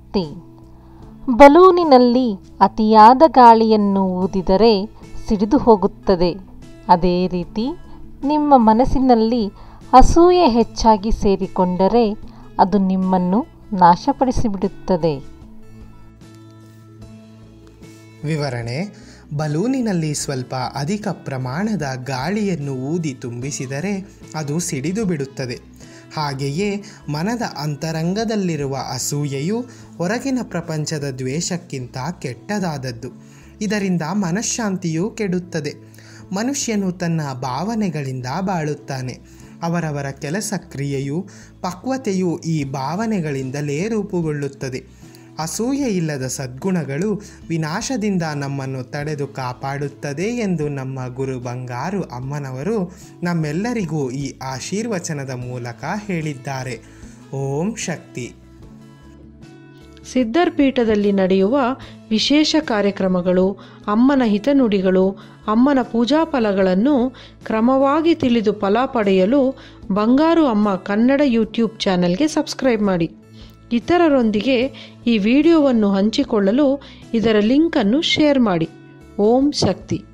ಶಕ್ತಿ ಬಲೂನಿನಲ್ಲಿ ಅತಿಯಾದ ಗಾಳಿಯನ್ನು ಊದಿದರೆ ಸಿಡಿದು ಹೋಗುತ್ತದೆ ಅದೇ ರೀತಿ ನಿಮ್ಮ ಮನಸ್ಸಿನಲ್ಲಿ ಅಸೂಯೆ ಹೆಚ್ಚಾಗಿ ಸೇರಿಕೊಂಡರೆ ಅದು ನಿಮ್ಮನ್ನು ನಾಶಪಡಿಸಿಬಿಡುತ್ತದೆ ವಿವರಣೆ ಬಲೂನಿನಲ್ಲಿ ಸ್ವಲ್ಪ ಅಧಿಕ ಪ್ರಮಾಣದ ಗಾಳಿಯನ್ನು ಊದಿ ತುಂಬಿಸಿದರೆ ಅದು ಸಿಡಿದು ಬಿಡುತ್ತದೆ ಹಾಗೆಯೇ ಮನದ ಅಂತರಂಗದಲ್ಲಿರುವ ಅಸೂಯೆಯು ಹೊರಗಿನ ಪ್ರಪಂಚದ ದ್ವೇಷಕ್ಕಿಂತ ಕೆಟ್ಟದಾದದ್ದು ಇದರಿಂದ ಮನಃಶಾಂತಿಯೂ ಕೆಡುತ್ತದೆ ಮನುಷ್ಯನು ತನ್ನ ಭಾವನೆಗಳಿಂದ ಬಾಳುತ್ತಾನೆ ಅವರವರ ಕೆಲಸ ಕ್ರಿಯೆಯು ಪಕ್ವತೆಯು ಈ ಭಾವನೆಗಳಿಂದಲೇ ರೂಪುಗೊಳ್ಳುತ್ತದೆ ಅಸೂಯೆ ಇಲ್ಲದ ಸದ್ಗುಣಗಳು ವಿನಾಶದಿಂದ ನಮ್ಮನ್ನು ತಡೆದು ಕಾಪಾಡುತ್ತದೆ ಎಂದು ನಮ್ಮ ಗುರು ಬಂಗಾರು ಅಮ್ಮನವರು ನಮ್ಮೆಲ್ಲರಿಗೂ ಈ ಆಶೀರ್ವಚನದ ಮೂಲಕ ಹೇಳಿದ್ದಾರೆ ಓಂ ಶಕ್ತಿ ಸಿದ್ಧರ್ ಪೀಠದಲ್ಲಿ ನಡೆಯುವ ವಿಶೇಷ ಕಾರ್ಯಕ್ರಮಗಳು ಅಮ್ಮನ ಹಿತನುಡಿಗಳು ಅಮ್ಮನ ಪೂಜಾ ಫಲಗಳನ್ನು ಕ್ರಮವಾಗಿ ತಿಳಿದು ಫಲ ಪಡೆಯಲು ಬಂಗಾರು ಅಮ್ಮ ಕನ್ನಡ ಯೂಟ್ಯೂಬ್ ಚಾನೆಲ್ಗೆ ಸಬ್ಸ್ಕ್ರೈಬ್ ಮಾಡಿ ಇತರರೊಂದಿಗೆ ಈ ವಿಡಿಯೋವನ್ನು ಹಂಚಿಕೊಳ್ಳಲು ಇದರ ಲಿಂಕನ್ನು ಶೇರ್ ಮಾಡಿ ಓಂ ಶಕ್ತಿ